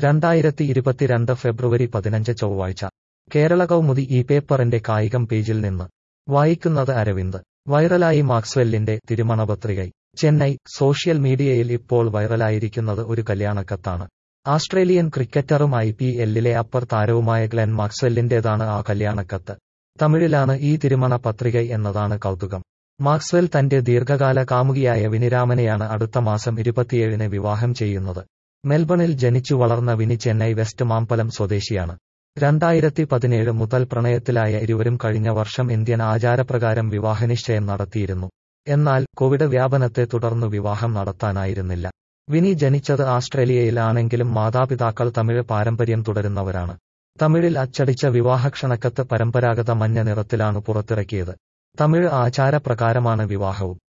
രണ്ടായിരത്തി ഇരുപത്തിരണ്ട് ഫെബ്രുവരി പതിനഞ്ച് ചൊവ്വാഴ്ച കേരള കൗമുദി ഈ പേപ്പറിന്റെ കായികം പേജിൽ നിന്ന് വായിക്കുന്നത് അരവിന്ദ് വൈറലായി മാക്സ്വെല്ലിന്റെ തിരുമണപത്രികൈ ചെന്നൈ സോഷ്യൽ മീഡിയയിൽ ഇപ്പോൾ വൈറലായിരിക്കുന്നത് ഒരു കല്യാണക്കത്താണ് ആസ്ട്രേലിയൻ ക്രിക്കറ്ററും ഐ പി എല്ലിലെ അപ്പർ താരവുമായ ഗ്ലെൻ മാക്സ്വെല്ലിന്റേതാണ് ആ കല്യാണക്കത്ത് തമിഴിലാണ് ഈ തിരുമണ പത്രികൈ എന്നതാണ് കൗതുകം മാക്സ്വെൽ തന്റെ ദീർഘകാല കാമുകിയായ വിനിരാമനെയാണ് അടുത്ത മാസം ഇരുപത്തിയേഴിന് വിവാഹം ചെയ്യുന്നത് മെൽബണിൽ ജനിച്ചു വളർന്ന വിനി ചെന്നൈ വെസ്റ്റ് മാമ്പലം സ്വദേശിയാണ് രണ്ടായിരത്തി പതിനേഴ് മുതൽ പ്രണയത്തിലായ ഇരുവരും കഴിഞ്ഞ വർഷം ഇന്ത്യൻ ആചാരപ്രകാരം വിവാഹനിശ്ചയം നടത്തിയിരുന്നു എന്നാൽ കോവിഡ് വ്യാപനത്തെ തുടർന്നു വിവാഹം നടത്താനായിരുന്നില്ല വിനി ജനിച്ചത് ആസ്ട്രേലിയയിലാണെങ്കിലും മാതാപിതാക്കൾ തമിഴ് പാരമ്പര്യം തുടരുന്നവരാണ് തമിഴിൽ അച്ചടിച്ച വിവാഹക്ഷണക്കത്ത് പരമ്പരാഗത മഞ്ഞ നിറത്തിലാണ് പുറത്തിറക്കിയത് തമിഴ് ആചാരപ്രകാരമാണ് വിവാഹവും